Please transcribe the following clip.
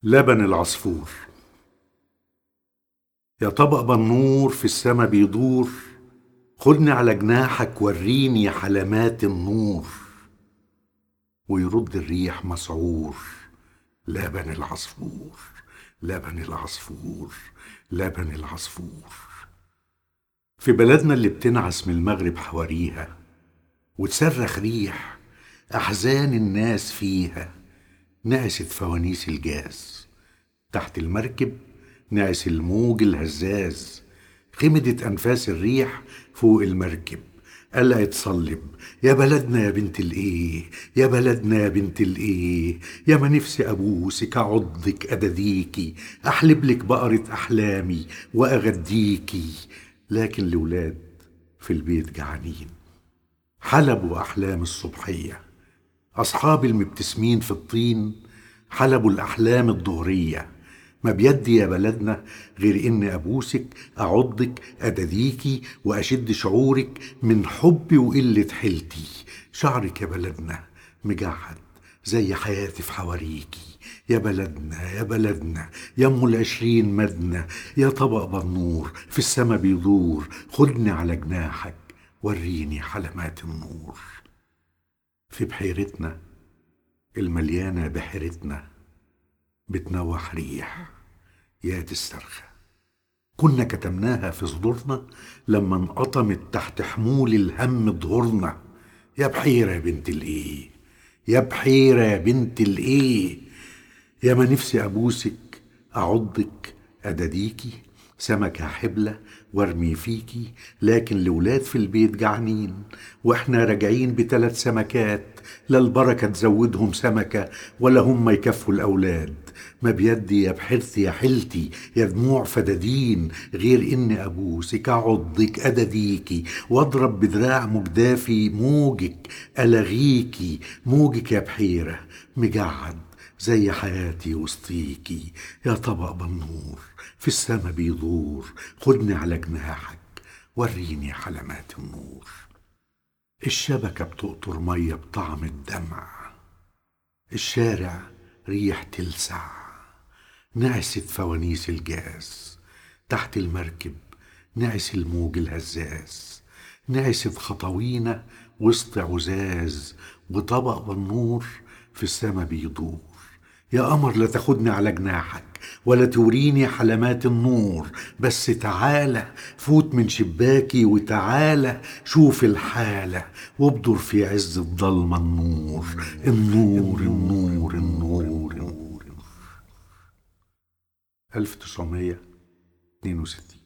لبن العصفور يا طبق بنور في السما بيدور خدني على جناحك وريني حلمات النور ويرد الريح مسعور لبن العصفور لبن العصفور لبن العصفور في بلدنا اللي بتنعس من المغرب حواريها وتصرخ ريح أحزان الناس فيها نعست فوانيس الجاز تحت المركب نعس الموج الهزاز خمدت أنفاس الريح فوق المركب قلعت صلب يا بلدنا يا بنت الايه يا بلدنا يا بنت الايه يا ما نفسي ابوسك اعضك اداديكي احلب لك بقرة احلامي واغديكي لكن الولاد في البيت جعانين حلبوا احلام الصبحيه أصحاب المبتسمين في الطين حلبوا الأحلام الظهرية ما بيدي يا بلدنا غير إني أبوسك أعضك أداديكي وأشد شعورك من حبي وقلة حيلتي شعرك يا بلدنا مجعد زي حياتي في حواريكي يا بلدنا يا بلدنا يا ام العشرين مدنة يا طبق بنور في السما بيدور خدني على جناحك وريني حلمات النور في بحيرتنا المليانة بحيرتنا بتنوح ريح يا دي الصرخة كنا كتمناها في صدورنا لما انقطمت تحت حمول الهم ظهورنا يا بحيرة يا بنت الايه يا بحيرة يا بنت الايه يا ما نفسي ابوسك اعضك اداديكي سمكة حبلة وارمي فيكي لكن الولاد في البيت جعانين واحنا راجعين بثلاث سمكات لا البركة تزودهم سمكة ولا هم يكفوا الأولاد ما بيدي يا بحرتي يا حلتي يا دموع فدادين غير إني أبوسك أعضك أدديكي وأضرب بدراع مجدافي موجك ألغيكي موجك يا بحيرة مجعد زي حياتي وسطيكي يا طبق بالنور في السما بيدور خدني على جناحك وريني حلمات النور الشبكة بتقطر مية بطعم الدمع الشارع ريح تلسع نعست فوانيس الجاز تحت المركب نعس الموج الهزاز نعست خطوينا وسط عزاز وطبق بالنور في السما بيدور يا قمر لا تاخدني على جناحك ولا توريني حلمات النور بس تعالى فوت من شباكي وتعالى شوف الحالة وابدر في عز الضلمة النور النور النور النور النور 1962